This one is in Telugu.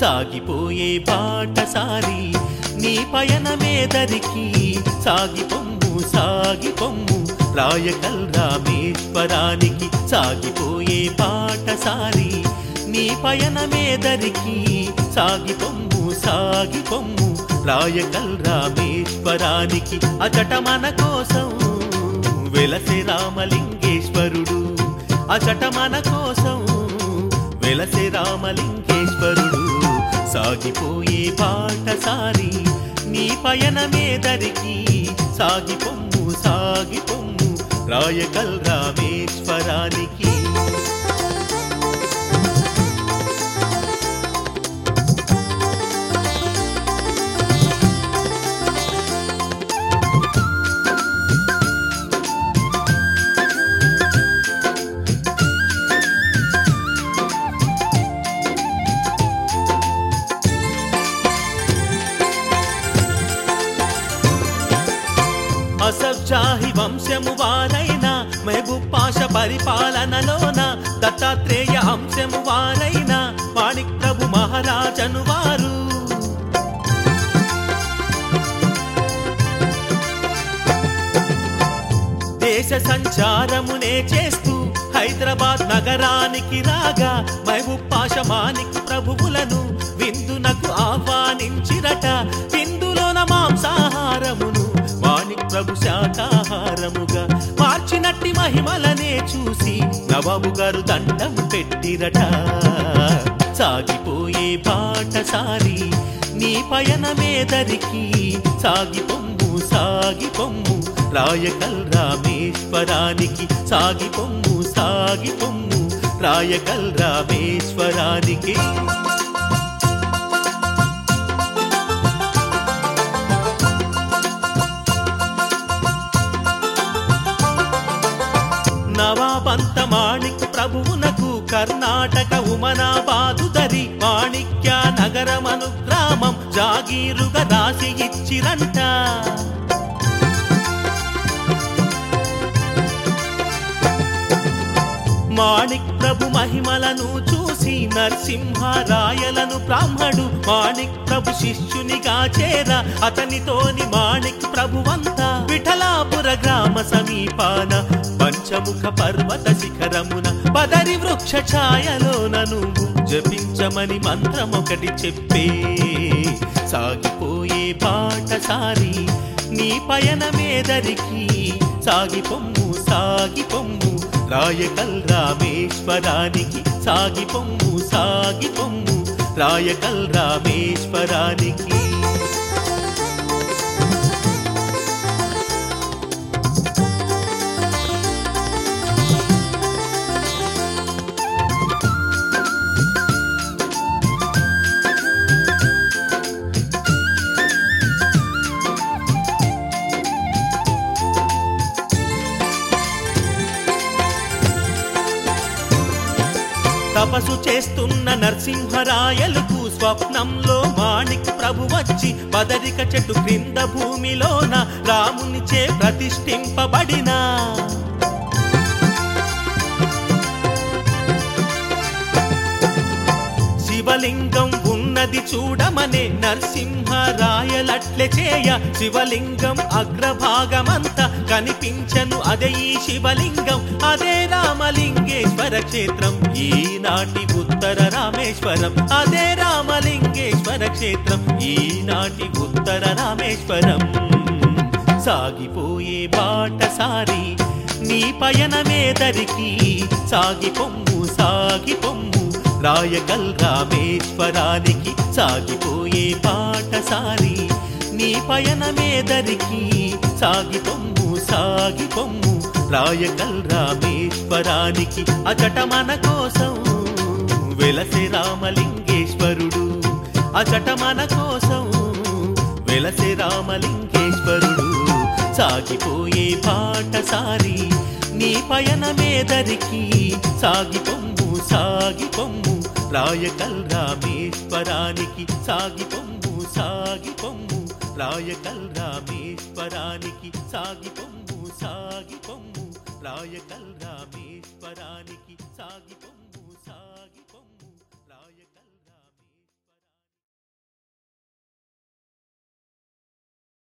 సాగిపోయే బాటసారి నీ పయనమేదరికి సాగి పొమ్ము సాగి పొమ్ము రాయకల్ రామేశ్వరానికి సాగిపోయే బాటసారి నీ పయనమేదరికి సాగి పొమ్ము సాగి పొమ్ము రాయకల్ రామేశ్వరానికి అచట మన కోసం వెలసే రామలింగేశ్వరుడు అచట మన కోసం వెలసే రామలింగేశ్వరుడు సాగిపోయే బాటసారి నీ పయనమేదరికి సాగి పొమ్ము సాగి పొమ్ము రాయకల్ రామేశ్వరానికి అసబ్జాహి వంశము వారైన మెహబూబ్ పాష పరిపాలనలోన దత్తాత్రేయ అంశము వారైన మాణిక్ ప్రభు మహారాజను వారు దేశ సంచారమునే చేస్తూ హైదరాబాద్ నగరానికి రాగా మహబూబ్ పాష మాణిక్ ప్రభువులను విందునకు ఆహ్వానించిరట విందులోన మాంసాహారమును మాణిక్ ప్రభు శాకాహారముగా మార్చినట్టి మహిమలనే చూసి నవాబు గారు దండం పెట్టిరట సాగిపోయే బాటసారి నీ పయనమేదరికి సాగి పొమ్ము సాగి పొమ్ము రాయకల్ రామేశ్వరానికి సాగి పొమ్ము సాగి పొమ్ము రాయకల్ రామేశ్వరానికి నవాబంత మాణిక్ ప్రభువునకు కర్ణాటక ఉమనాబాదు దరి మాణిక్య నగరమను గ్రామం జాగీరుగా రాసి ఇచ్చిరంట మాణిక్ ప్రభు మహిమలను చూసి నరసింహరాయలను బ్రాహ్మడు మాణిక్ ప్రభు శిష్యునిగా చేర అతనితోని మాణిక్ ప్రభువంతా విఠలాపుర గ్రామ సమీపాన పంచముఖ పర్వత శిఖరమున పదరి వృక్ష ఛాయలోన నువ్వు జపించమని మంత్రమొకటి చెప్పే సాగిపోయే బాటసారి నీ పయనమేదరికి సాగి పొమ్ము సాగి పొమ్ము రాయకల్ రామేశ్వరానికి సాగి పొమ్ము సాగి పొమ్ము రాయకల్ రామేశ్వరానికి తపస్సు చేస్తున్న నరసింహరాయలకు స్వప్నంలో మాణిక్ ప్రభు వచ్చి బదరిక చెట్టు క్రింద భూమిలోన రామునిచే ప్రతిష్ఠింపబడిన శివలింగం ఉన్నది చూడమనే నరసింహరాయలట్లే చేయ శివలింగం అగ్రభాగమంతా కనిపించను అదే ఈ శివలింగం అదే రామలింగేశ్వర క్షేత్రం ఈనాటి ఉత్తర రామేశ్వరం అదే రామలింగేశ్వర క్షేత్రం ఈనాటి ఉత్తర రామేశ్వరం సాగిపోయే బాటసారి నీ పయనమేదరికి సాగి పొమ్ము సాగి పొమ్ము రాయకల్ రామేశ్వరానికి సాగిపోయే బాటసారి నీ పయనమేదరికి సాగి పొమ్ము సాగి పొమ్ము రాయకల్ రామేశ్వరానికి అచట మన కోసం వెలసే రామలింగేశ్వరుడు అచట మన కోసం వెలసే రామలింగేశ్వరుడు సాగిపోయే బాటసారి నీ పయనమేదరికి సాగి పొమ్ము సాగి పొమ్ము రాయకల్ రామేశ్వరానికి సాగి పొమ్ము సాగి పొమ్ము రాయకల్ రామేశ్వరానికి సాగి పొమ్ము సాగి పొమ్ము రాయకల్ రామేశ్వరానికి సాగి పొమ్ము